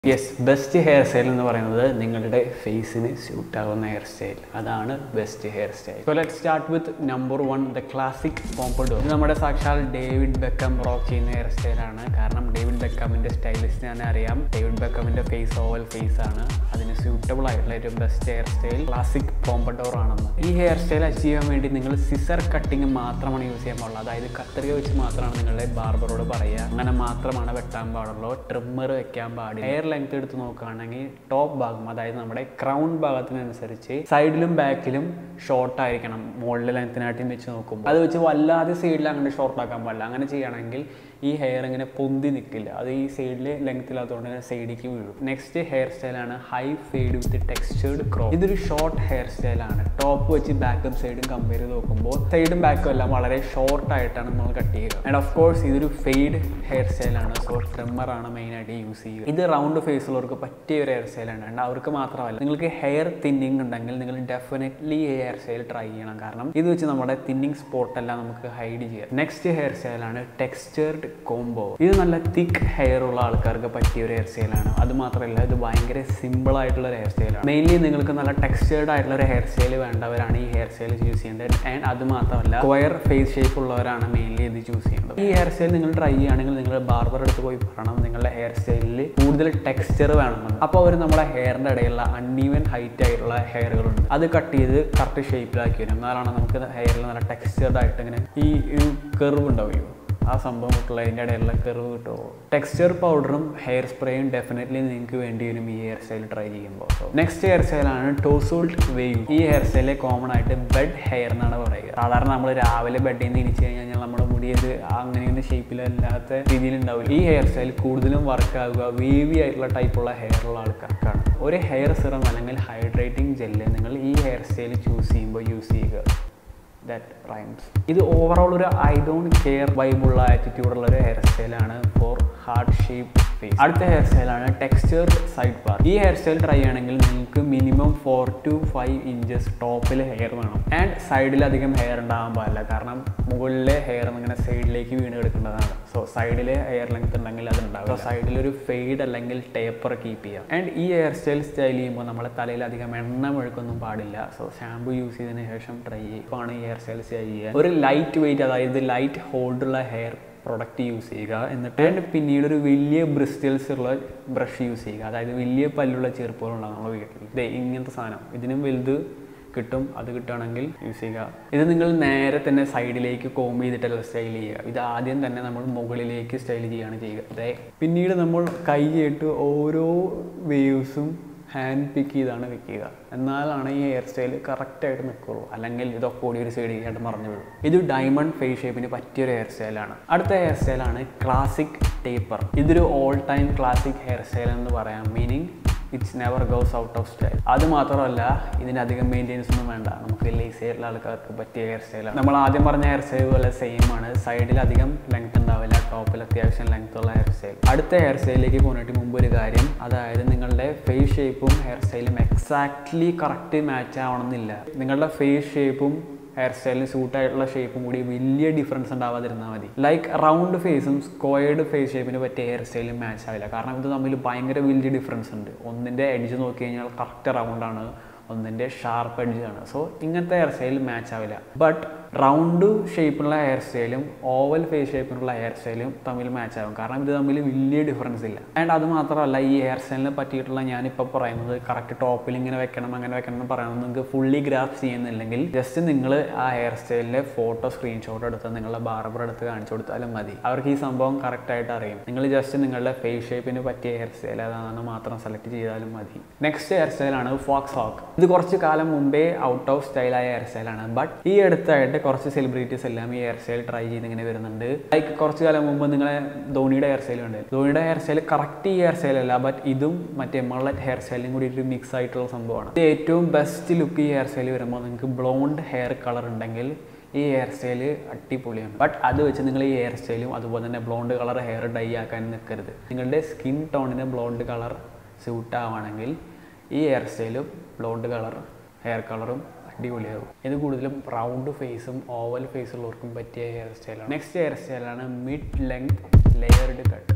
yes best hair style എന്ന് പറയുന്നത് നിങ്ങളുടെ ഫേസിന് സ്യൂട്ട് ആവുന്ന ഹെയർ സ്റ്റൈൽ അതാണ് best hair style so let start with number one the classic pompadour ഇത് നമ്മുടെ സാക്ഷാൽ ഡേവിഡ് ബെക്കം റോക്ക് ചെയ്യുന്ന ഹെയർ സ്റ്റൈലാണ് കാരണം ഡേവിഡ് ബെക്കമിൻ്റെ സ്റ്റൈലിസ്റ്റ് തന്നെ അറിയാം ഡേവിഡ് ബെക്കമിൻ്റെ ഫേസ് ഓവൽ ഫേസ് ആണ് അതിന് സ്യൂട്ടബിൾ ആയിട്ടുള്ള ഏറ്റവും best hair style classic pompadour ആണെന്ന് ഈ ഹെയർ സ്റ്റൈൽ അച്ചീവ് ചെയ്യാൻ വേണ്ടി നിങ്ങൾ സിസർ കട്ടിങ് മാത്രമാണ് യൂസ് ചെയ്യാൻ പാടുള്ളൂ അതായത് കത്രിക വെച്ച് മാത്രമാണ് നിങ്ങളുടെ ബാർബറോട് പറയുക അങ്ങനെ മാത്രമാണ് വെട്ടാൻ പാടുള്ളൂ ട്രിമ്മർ വെക്കാൻ പാടില്ല ഹെയർ ലെങ്ത് എടുത്ത് നോക്കുകയാണെങ്കിൽ ടോപ്പ് ഭാഗം അതായത് നമ്മുടെ ക്രൗൺ ഭാഗത്തിനനുസരിച്ച് സൈഡിലും ബാക്കിലും ഷോർട്ട് ആയിരിക്കണം മുകളിലെ ലെങ്ത്തിനായിട്ടും വെച്ച് നോക്കുമ്പോൾ അത് വെച്ച് വല്ലാതെ സൈഡിൽ അങ്ങനെ ഷോർട്ട് ആക്കാൻ പാടില്ല അങ്ങനെ ചെയ്യുകയാണെങ്കിൽ ഈ ഹെയർ ഇങ്ങനെ പൊന്തി നിൽക്കില്ല അത് ഈ സൈഡിൽ ലെങ്ത്തില്ലാത്തതുകൊണ്ട് തന്നെ സൈഡിലേക്ക് വീഴും നെക്സ്റ്റ് ഹെയർ സ്റ്റൈലാണ് high fade with textured crop ഇതൊരു ഷോർട്ട് ഹെയർ സ്റ്റൈലാണ് ടോപ്പ് വെച്ച് ബാക്കും സൈഡും കമ്പയർ ചെയ്ത് നോക്കുമ്പോൾ സൈഡും ബാക്കും എല്ലാം വളരെ ഷോർട്ട് ആയിട്ടാണ് നമ്മൾ കട്ട് ചെയ്യുക ആൻഡ് ഓഫ് കോഴ്സ് ഇതൊരു ഫെയ്ഡ് ഹെയർ സ്റ്റൈലാണ് സോ ട്രിമ്മറാണ് മെയിനായിട്ട് യൂസ് ചെയ്യുക ഇത് റൗണ്ട് ഫേസ് ഉള്ളവർക്ക് പറ്റിയ ഒരു ഹെയർ സ്റ്റൈലാണ് ആൻഡ് അവർക്ക് മാത്രമല്ല നിങ്ങൾക്ക് ഹെയർ തിന്നിങ് ഉണ്ടെങ്കിൽ നിങ്ങൾ ഡെഫിനറ്റ്ലി ഈ ഹെയർ സ്റ്റൈൽ ട്രൈ ചെയ്യണം കാരണം ഇത് വെച്ച് നമ്മുടെ തിന്നിങ് സ്പോട്ട് എല്ലാം നമുക്ക് ഹൈഡ് ചെയ്യാം നെക്സ്റ്റ് ഹെയർ സ്റ്റൈലാണ് ടെക്സ്ചേർഡ് കോംബോ ഇത് നല്ല തിക്ക് ഹെയർ ഉള്ള ആൾക്കാർക്ക് പറ്റിയ ഒരു ഹെയർ സ്റ്റൈലാണ് അത് മാത്രമല്ല ഇത് ഭയങ്കര സിമ്പിൾ ആയിട്ടുള്ള ഒരു ഹെയർ സ്റ്റൈലാണ് മെയിൻലി നിങ്ങൾക്ക് നല്ല ടെക്സ്ചേർഡ് ആയിട്ടുള്ള ഒരു ഹെയർ സ്റ്റൈൽ വേണ്ടവരാണ് ഈ ഹെയർ സ്റ്റൈൽ ചൂസ് ചെയ്യേണ്ടത് ആൻഡ് അത് മാത്രമല്ല സ്ക്വയർ ഫേസ് ഷേപ്പ് ഉള്ളവരാണ് മെയിൻലി ഇത് ചൂസ് ചെയ്യേണ്ടത് ഈ ഹെയർ സ്റ്റൈൽ നിങ്ങൾ ട്രൈ ചെയ്യുകയാണെങ്കിൽ നിങ്ങൾ ബാർബർ അടുത്ത് പോയി പറയണം നിങ്ങളുടെ ഹെയർ സ്റ്റൈലിൽ കൂടുതൽ ടെക്സ്ചർ വേണമെന്ന് അപ്പോൾ അവർ നമ്മുടെ ഹെയറിൻ്റെ ഇടയിലുള്ള അൺഈവൻ ഹൈറ്റ് ആയിട്ടുള്ള ഹെയറുകളുണ്ട് അത് കട്ട് ചെയ്ത് കറക്റ്റ് ഷേപ്പിലാക്കി വരും എന്നാലാണ് നമുക്ക് ഹെയറിൽ നല്ല ടെക്സ്ചേർഡ് ആയിട്ട് ഇങ്ങനെ ഈ ഒരു കെർവ് ഉണ്ടാവുമല്ലോ ആ സംഭവം കിട്ടുള്ള അതിൻ്റെ ഇടയിലുള്ള കെർവ് കിട്ടുമോ ടെക്സ്ചർ പൗഡറും ഹെയർ സ്പ്രേയും ഡെഫിനറ്റ്ലി നിങ്ങൾക്ക് വേണ്ടി വരും ഈ ഹെയർ സ്റ്റൈൽ ട്രൈ ചെയ്യുമ്പോൾ നെക്സ്റ്റ് ഹെയർ സ്റ്റൈലാണ് ടോസോൾട്ട് വേവ് ഈ ഹെയർ സ്റ്റൈലിൽ കോമൺ ആയിട്ട് ബെഡ് ഹെയർ എന്നാണ് പറയുക സാധാരണ നമ്മൾ രാവിലെ ബെഡിൽ നിന്ന് ഇരിച്ചു കഴിഞ്ഞാൽ നമ്മുടെ മുടി ഇത് അങ്ങനെയൊന്നും ഷേപ്പിലല്ലാത്ത രീതിയിൽ ഉണ്ടാവില്ല ഈ ഹെയർ സ്റ്റൈൽ കൂടുതലും വർക്ക് ആകുക വേവി ആയിട്ടുള്ള ടൈപ്പുള്ള ഹെയർ ഉള്ള ആൾക്കാർക്കാണ് ഒരു ഹെയർ സിറം അല്ലെങ്കിൽ ഹൈഡ്രേറ്റിംഗ് ജെല്ല് നിങ്ങൾ ഈ ഹെയർ സ്റ്റൈൽ ചൂസ് ചെയ്യുമ്പോൾ യൂസ് ചെയ്യുക ദാറ്റ് റൈംസ് ഇത് ഓവറോൾ ഒരു ഐ ഡോണ്ട് കെയർ വൈബുള്ള ആറ്റിറ്റ്യൂഡുള്ള ഒരു ഹെയർ സ്റ്റൈലാണ് ഫോർ ഹാർഡ് ഷേപ്പ് ഫേസ് അടുത്ത ഹെയർ സ്റ്റൈലാണ് ടെക്സ്ചർ സൈഡ് പാർ ഈ ഹെയർ സ്റ്റൈൽ ട്രൈ ചെയ്യണമെങ്കിൽ നിങ്ങൾക്ക് minimum four to five inches ടോപ്പിൽ ഹെയർ വേണം ആൻഡ് സൈഡിൽ അധികം ഹെയർ ഉണ്ടാകാൻ പാടില്ല കാരണം മുകളിലെ ഹെയർ ഇങ്ങനെ സൈഡിലേക്ക് വീണ് കിടക്കേണ്ടതാണ് സോ സൈഡിൽ ഹെയർ ലെങ്ത് ഉണ്ടെങ്കിൽ അത് ഉണ്ടാവും സോ സൈഡിൽ ഒരു ഫെയ്ഡ് അല്ലെങ്കിൽ ടേപ്പർ കീപ്പ് ചെയ്യാം ആൻഡ് ഈ ഹെയർ സ്റ്റൈൽ സ്റ്റൈൽ ചെയ്യുമ്പോൾ നമ്മുടെ തലയിൽ അധികം എണ്ണ മെഴുക്കൊന്നും പാടില്ല സോ ഷാമ്പു യൂസ് ചെയ്തതിന് ശേഷം ട്രൈ ചെയ്യുകയാണ് ഈ ഹെയർ സ്റ്റൈൽ സ്റ്റൈൽ ചെയ്യുക ഒരു ലൈറ്റ് വെയിറ്റ് അതായത് ലൈറ്റ് ഹോൾഡുള്ള ഹെയർ പ്രൊഡക്റ്റ് യൂസ് ചെയ്യുക എന്നിട്ട് പിന്നീട് ഒരു വലിയ ബ്രിസ്റ്റൽസ് ഉള്ള ബ്രഷ് യൂസ് ചെയ്യുക അതായത് വലിയ പല്ലുള്ള ചെറുപ്പങ്ങളുണ്ടാകും നമ്മുടെ വീട്ടിൽ ഇതേ ഇങ്ങനത്തെ സാധനം ഇതിനും വലുത് കിട്ടും അത് കിട്ടുകയാണെങ്കിൽ യൂസ് ചെയ്യുക ഇത് നിങ്ങൾ നേരെ തന്നെ സൈഡിലേക്ക് കോമ്പ് ചെയ്തിട്ടല്ല സ്റ്റൈൽ ചെയ്യുക ഇത് ആദ്യം തന്നെ നമ്മൾ മുകളിലേക്ക് സ്റ്റൈൽ ചെയ്യുകയാണ് ചെയ്യുക അതെ പിന്നീട് നമ്മൾ കൈയിട്ട് ഓരോ വേവ്സും ഹാൻഡ് പിക്ക് ചെയ്താണ് വെക്കുക എന്നാലാണ് ഈ ഹെയർ സ്റ്റൈൽ കറക്റ്റായിട്ട് നിൽക്കുള്ളൂ അല്ലെങ്കിൽ ഇതൊക്കെ കൂടി ഒരു സൈഡിലേക്ക് മറിഞ്ഞു വീഴും ഇത് ഡയമണ്ട് ഫേസ് ഷേപ്പിന് പറ്റിയൊരു ഹെയർ സ്റ്റൈലാണ് അടുത്ത ഹെയർ സ്റ്റൈലാണ് ക്ലാസിക് ടേപ്പർ ഇതൊരു all time classic hair style എന്ന് പറയാം meaning it's never goes out of style അത് മാത്രമല്ല ഇതിന് അധികം മെയിൻ്റെനൻസ് ഒന്നും വേണ്ട നമുക്ക് ലേസി ആയിട്ടുള്ള ആൾക്കാർക്ക് പറ്റിയ ഹെയർ സ്റ്റൈലാണ് നമ്മൾ ആദ്യം പറഞ്ഞ ഹെയർ സ്റ്റൈൽ പോലെ സെയിം ആണ് സൈഡിൽ അധികം ലെങ്ത് ഉണ്ടാവില്ല ടോപ്പിൽ അത്യാവശ്യം ലെങ്ത് ഉള്ള ഹെയർ സ്റ്റൈൽ അടുത്ത ഹെയർ സ്റ്റൈലിലേക്ക് പോകുന്നതിന് മുമ്പ് ഒരു കാര്യം അതായത് നിങ്ങളുടെ ഫേസ് ഷേപ്പും ഹെയർ സ്റ്റൈലും എക്സാക്ട്ലി കറക്റ്റ് മാച്ച് ആവണമെന്നില്ല നിങ്ങളുടെ ഫേസ് ഷേപ്പും ഹെയർ സ്റ്റൈലിന് സൂട്ടായിട്ടുള്ള ഷേപ്പും കൂടി വലിയ ഡിഫറൻസ് ഉണ്ടാവാതിരുന്നാൽ മതി ലൈക്ക് റൗണ്ട് ഫേസും സ്ക്വയർഡ് ഫേസ് ഷേപ്പിന് പറ്റിയ ഹെയർ സ്റ്റൈലും മാച്ച് ആവില്ല കാരണം ഇത് തമ്മിൽ ഭയങ്കര വലിയ ഡിഫറൻസ് ഉണ്ട് ഒന്നിൻ്റെ എഡ്ജ് നോക്കി കഴിഞ്ഞാൽ കറക്റ്റ് റൗണ്ടാണ് ഒന്നിൻ്റെ ഷാർപ്പ് എഡ്ജാണ് സോ ഇങ്ങനത്തെ ഹെയർ സ്റ്റൈൽ മാച്ച് ആവില്ല ബട്ട് റൗണ്ട് ഷേപ്പിലുള്ള ഹെയർ സ്റ്റൈലും ഓവൽ ഫേസ് ഷേപ്പിനുള്ള ഹെയർ സ്റ്റൈലും തമ്മിൽ മാച്ച് ആവും കാരണം ഇത് തമ്മിൽ വലിയ ഡിഫറൻസ് ഇല്ല ആൻഡ് അത് മാത്രമല്ല ഈ ഹെയർ സ്റ്റൈലിനെ പറ്റിയിട്ടുള്ള ഞാനിപ്പോൾ പറയുന്നത് കറക്റ്റ് ടോപ്പിൽ ഇങ്ങനെ വെക്കണം അങ്ങനെ വെക്കണം എന്ന് പറയുന്നത് നിങ്ങൾക്ക് ഫുള്ളി ഗ്രാഫ് ചെയ്യുന്നില്ലെങ്കിൽ ജസ്റ്റ് നിങ്ങൾ ആ ഹെയർ സ്റ്റൈലിൻ്റെ ഫോട്ടോ സ്ക്രീൻഷോട്ട് എടുത്ത് നിങ്ങളുടെ ബാർബർ എടുത്ത് കാണിച്ചു കൊടുത്താലും മതി അവർക്ക് ഈ സംഭവം കറക്റ്റായിട്ട് അറിയും നിങ്ങൾ ജസ്റ്റ് നിങ്ങളുടെ ഫേസ് ഷേപ്പിന് പറ്റിയ ഹെയർ സ്റ്റൈൽ അതാണെന്ന് മാത്രം സെലക്ട് ചെയ്താലും മതി നെക്സ്റ്റ് ഹെയർ സ്റ്റൈലാണ് ഫോക്സ് ഹോക്ക് ഇത് കുറച്ച് കാലം മുമ്പേ ഔട്ട് ഓഫ് സ്റ്റൈലായ ഹെയർ സ്റ്റൈലാണ് ബട്ട് ഈ അടുത്തായിട്ട് കുറച്ച് സെലിബ്രിറ്റീസ് എല്ലാം ഈ ഹെയർ സ്റ്റൈൽ ട്രൈ ചെയ്ത് ഇങ്ങനെ വരുന്നുണ്ട് ലൈക്ക് കുറച്ച് കാലം മുമ്പ് നിങ്ങളെ ധോണിയുടെ ഹെയർ സ്റ്റൈൽ ഉണ്ട് ധോണിയുടെ ഹെയർ സ്റ്റൈൽ കറക്റ്റ് ഈ ഹെയർ സ്റ്റൈൽ അല്ല ബട്ട് ഇതും മറ്റേ മള്ളറ്റ് ഹെയർ സ്റ്റൈലും കൂടി ഒരു മിക്സ് ആയിട്ടുള്ള സംഭവമാണ് ഇത് ഏറ്റവും ബെസ്റ്റ് ലുക്ക് ഈ ഹെയർ സ്റ്റൈൽ വരുമ്പോൾ നിങ്ങൾക്ക് ബ്ലോണ്ട് ഹെയർ കളർ ഉണ്ടെങ്കിൽ ഈ ഹെയർ സ്റ്റൈൽ അടിപൊളിയാണ് ബട്ട് അത് വെച്ച് നിങ്ങൾ ഈ ഹെയർ സ്റ്റൈലും അതുപോലെ തന്നെ ബ്ലോണ്ട് കളർ ഹെയർ ഡൈ ആക്കാൻ നിൽക്കരുത് നിങ്ങളുടെ സ്കിൻ ടോണിന് ബ്ലോണ്ട് കളർ സ്യൂട്ട് ആവുകയാണെങ്കിൽ ഈ ഹെയർ സ്റ്റൈലും ബ്ലോണ്ട് കളർ ഹെയർ കളറും അടിപൊളിയാകും ഇത് കൂടുതലും റൗണ്ട് ഫേസും ഓവൽ ഫേസ് ഉള്ളവർക്കും പറ്റിയ ഹെയർ സ്റ്റൈലാണ് നെക്സ്റ്റ് ഹെയർ സ്റ്റൈലാണ് മിഡ് ലെങ്ത് ലെയർഡ് കട്ട്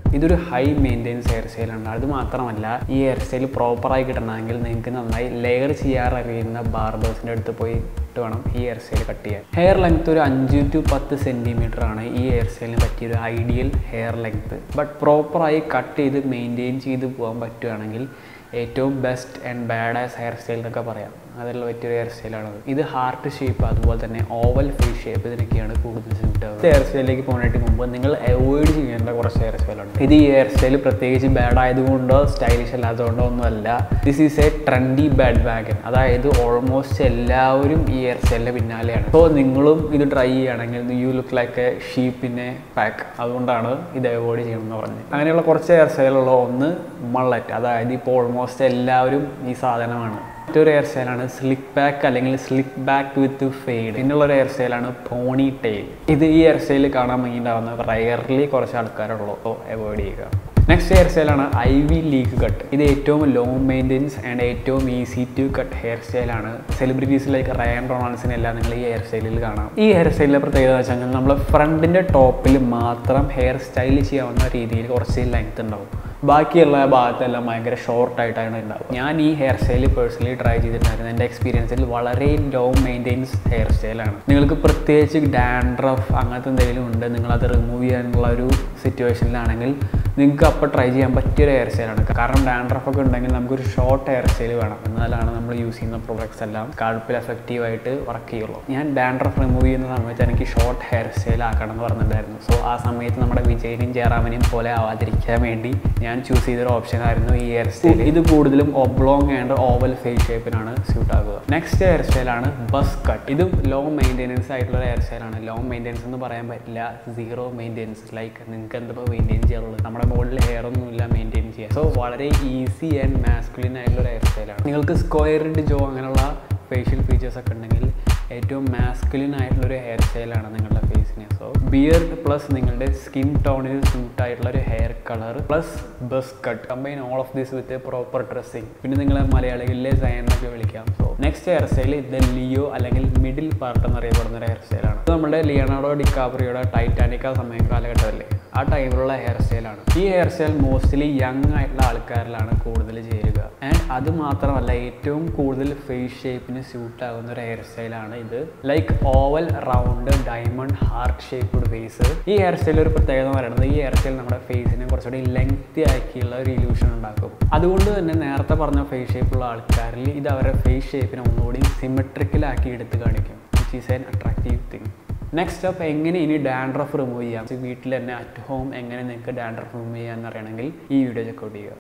ഇതൊരു ഹൈ മെയിൻ്റെനൻസ് ഹെയർ സ്റ്റൈലാണ് അത് മാത്രമല്ല ഈ ഹെയർ സ്റ്റൈൽ പ്രോപ്പറായി കിട്ടണമെങ്കിൽ നിങ്ങൾക്ക് നന്നായി ലെയർ ചെയ്യാററിയുന്ന ബാർബേഴ്സിൻ്റെ അടുത്ത് പോയി ഇട്ട് വേണം ഈ ഹെയർ സ്റ്റൈൽ കട്ട് ചെയ്യാൻ ഹെയർ ലെങ്ത് ഒരു അഞ്ച് ടു പത്ത് സെൻറ്റിമീറ്റർ ആണ് ഈ ഹെയർ സ്റ്റൈലിന് പറ്റിയ ഒരു ഐഡിയൽ ഹെയർ ലെങ്ത് ബട്ട് പ്രോപ്പറായി കട്ട് ചെയ്ത് മെയിൻറ്റെയിൻ ചെയ്ത് പോകാൻ പറ്റുകയാണെങ്കിൽ ഏറ്റവും best and badass hair style എന്നൊക്കെ പറയാം അതിലുള്ള പറ്റിയൊരു ഹെയർ സ്റ്റൈലാണത് ഇത് ഹാർട്ട് ഷേപ്പ് അതുപോലെ തന്നെ ഓവൽ ഫേസ് ഷേപ്പ് ഇതിനൊക്കെയാണ് കൂടുതൽ സ്യൂട്ട് ആവുന്നത് ഹെയർ സ്റ്റൈലിലേക്ക് പോകുന്നതിന് മുമ്പ് നിങ്ങൾ അവോയ്ഡ് ചെയ്യേണ്ട കുറച്ച് ഹെയർ സ്റ്റൈലുണ്ട് ഇത് ഈ ഹെയർ സ്റ്റൈൽ പ്രത്യേകിച്ച് ബാഡ് ആയതുകൊണ്ടോ സ്റ്റൈലിഷ് അല്ലാത്തതുകൊണ്ടോ ഒന്നുമല്ല this is a trendy bandwagon അതായത് ഓൾമോസ്റ്റ് എല്ലാവരും ഈ ഹെയർ സ്റ്റൈലിൻ്റെ പിന്നാലെയാണ് അപ്പോൾ നിങ്ങളും ഇത് ട്രൈ ചെയ്യുകയാണെങ്കിൽ യു ലുക്ക് ലൈക്ക് എ ഷീപ്പിനെ പാക്ക് അതുകൊണ്ടാണ് ഇത് അവോയ്ഡ് ചെയ്യണമെന്ന് പറഞ്ഞത് അങ്ങനെയുള്ള കുറച്ച് ഹെയർ സ്റ്റൈലുള്ള ഒന്ന് മള്ളറ്റ് അതായത് ഇപ്പോൾ ഓൾമോസ്റ്റ് എല്ലാവരും ഈ സാധനമാണ് മറ്റൊരു ഹെയർ സ്റ്റൈലാണ് സ്ലിക്ക് ബാക്ക് അല്ലെങ്കിൽ സ്ലിക്ക് ബാക്ക് വിത്ത് ഫെയ്ഡ് ഇതിനുള്ള ഒരു ഹെയർ സ്റ്റൈലാണ് പോണി ടെയിൽ ഇത് ഈ ഹെയർ സ്റ്റൈൽ കാണാൻ ഭംഗിയുണ്ടാവുന്ന റയർലി കുറച്ച് ആൾക്കാരുള്ളൂ അപ്പോൾ അവോയ്ഡ് ചെയ്യുക നെക്സ്റ്റ് ഹെയർ സ്റ്റൈലാണ് ഐ വി ലീക്ക് കട്ട് ഇത് ഏറ്റവും ലോ മെയിൻ്റെനൻസ് ആൻഡ് ഏറ്റവും ഈസി ടു കട്ട് ഹെയർ സ്റ്റൈലാണ് സെലിബ്രിറ്റീസ് ലൈക്ക് റയൻ റൊണാൾഡ്സിനെല്ലാം നിങ്ങൾ ഈ ഹെയർ സ്റ്റൈലിൽ കാണാം ഈ ഹെയർ സ്റ്റൈലിലെ പ്രത്യേകത എന്ന് വെച്ചാൽ നമ്മൾ ഫ്രണ്ടിൻ്റെ ടോപ്പിൽ മാത്രം ഹെയർ സ്റ്റൈൽ ചെയ്യാവുന്ന രീതിയിൽ കുറച്ച് ലെങ്ത് ഉണ്ടാവും ബാക്കിയുള്ള ഭാഗത്തെല്ലാം ഭയങ്കര ഷോർട്ടായിട്ടാണ് ഉണ്ടാവുക ഞാൻ ഈ ഹെയർ സ്റ്റൈൽ പേഴ്സണലി ട്രൈ ചെയ്തിട്ടുണ്ടായിരുന്നു എൻ്റെ എക്സ്പീരിയൻസിൽ വളരെ ലോ മെയിൻറ്റെയിൻസ് ഹെയർ സ്റ്റൈലാണ് നിങ്ങൾക്ക് പ്രത്യേകിച്ച് ഡാൻഡ്രഫ് അങ്ങനത്തെ എന്തെങ്കിലും ഉണ്ട് നിങ്ങളത് റിമൂവ് ചെയ്യാനുള്ള ഒരു സിറ്റുവേഷനിലാണെങ്കിൽ നിങ്ങൾക്ക് അപ്പോൾ ട്രൈ ചെയ്യാൻ പറ്റിയൊരു ഹെയർ സ്റ്റൈലാണ് കാരണം ഡാൻഡ്രഫ് ഒക്കെ ഉണ്ടെങ്കിൽ നമുക്കൊരു ഷോർട്ട് ഹെയർ സ്റ്റൈൽ വേണം എന്നാലാണ് നമ്മൾ യൂസ് ചെയ്യുന്ന പ്രൊഡക്ട്സ് എല്ലാം കാഴ്പ്പിൽ എഫക്റ്റീവായിട്ട് വർക്ക് ചെയ്യുള്ളൂ ഞാൻ ഡാൻഡ്രഫ് റിമൂവ് ചെയ്യുന്ന സമയത്ത് എനിക്ക് ഷോർട്ട് ഹെയർ സ്റ്റൈൽ ആക്കണം എന്ന് പറഞ്ഞിട്ടുണ്ടായിരുന്നു സോ ആ സമയത്ത് നമ്മുടെ വിജയനും ജയറാമനെയും പോലെ ആവാതിരിക്കാൻ വേണ്ടി ഞാൻ ചൂസ് ചെയ്തൊരു ഓപ്ഷൻ ആയിരുന്നു ഈ ഹെയർ സ്റ്റൈൽ ഇത് കൂടുതലും ഒബ്ലോങ് ആൻഡ് ഓവൽ ഫേസ് ഷേപ്പിനാണ് സ്യൂട്ട് ആകുക നെക്സ്റ്റ് ഹെയർ സ്റ്റൈലാണ് ബസ് കട്ട് ഇതും ലോ മെയിൻ്റെനൻസ് ആയിട്ടുള്ള ഹെയർ സ്റ്റൈലാണ് ലോ മെയിൻ്റെനൻസ് എന്ന് പറയാൻ പറ്റില്ല സീറോ മെയിൻ്റെനൻസ് ലൈക്ക് നിങ്ങൾക്ക് എന്താ മെയിൻറ്റെയിൻ ചെയ്യാറുള്ളത് നമ്മുടെ മുകളിൽ ഹെയർ ഒന്നും ഇല്ല മെയിൻറ്റെയിൻ ചെയ്യാൻ സോ വളരെ ഈസി ആൻഡ് മാസ്കുലിൻ ആയിട്ടുള്ള ഒരു ഹെയർ സ്റ്റൈലാണ് നിങ്ങൾക്ക് സ്ക്വയർഡ് ജോ അങ്ങനെയുള്ള ഫേഷ്യൽ ഫീച്ചേഴ്സ് ഒക്കെ ഉണ്ടെങ്കിൽ ഏറ്റവും മാസ്കുലിൻ ആയിട്ടുള്ള ഒരു ഹെയർ സ്റ്റൈലാണ് നിങ്ങളുടെ ഫേസിന് സോ ബിയർഡ് പ്ലസ് നിങ്ങളുടെ സ്കിൻ ടോണിൽ സ്യൂട്ട് ആയിട്ടുള്ള ഒരു hair colour plus buzz cut combine all of this with proper dressing പിന്നെ നിങ്ങളെ മലയാളികളിലെ സയൻ എന്നൊക്കെ വിളിക്കാം സോ നെക്സ്റ്റ് ഹെയർ സ്റ്റൈൽ ഇത് ലിയോ അല്ലെങ്കിൽ മിഡിൽ പാർട്ട് എന്നറിയപ്പെടുന്ന ഒരു ഹെയർ സ്റ്റൈലാണ് ഇത് നമ്മുടെ ലിയനാർഡോ ഡിക്കാപ്രിയുടെ ടൈറ്റാനിക്ക സമയം കാലഘട്ടമല്ലേ ആ ടൈമിലുള്ള ഹെയർ സ്റ്റൈലാണ് ഈ ഹെയർ സ്റ്റൈൽ മോസ്റ്റ്ലി യങ് ആയിട്ടുള്ള ആൾക്കാരിലാണ് കൂടുതൽ ചേരുക ആൻഡ് അത് മാത്രമല്ല ഏറ്റവും കൂടുതൽ ഫേസ് ഷേപ്പിന് സ്യൂട്ട് ആകുന്ന ഒരു ഹെയർ സ്റ്റൈലാണ് ഇത് like oval round diamond heart shaped face ഈ ഹെയർ സ്റ്റൈൽ ഒരു പ്രത്യേകത എന്ന് പറയുന്നത് ഈ ഹെയർ സ്റ്റൈൽ നമ്മുടെ ഫേസിനെ കുറച്ചുകൂടി ലെങ്തി ആക്കിയുള്ള ഒരു ഇല്യൂഷൻ ഉണ്ടാക്കും അതുകൊണ്ട് തന്നെ നേരത്തെ പറഞ്ഞ ഫേസ് ഷേപ്പുള്ള ആൾക്കാരിൽ ഇത് അവരുടെ ഫേസ് ഷേപ്പിനെ ഒന്നുകൂടി സിമെട്രിക്കലാക്കി എടുത്ത് കാണിക്കും which is an attractive thing next up എങ്ങനെ ഇനി ഡാൻഡ്രഫ് റിമൂവ് ചെയ്യാം വീട്ടിൽ തന്നെ അറ്റ് ഹോം എങ്ങനെ നിങ്ങൾക്ക് ഡാൻഡ്രഫ് റിമൂവ് ചെയ്യാൻ അറിയണമെങ്കിൽ ഈ വീഡിയോ ചെക്കൗട്ട് ചെയ്യുക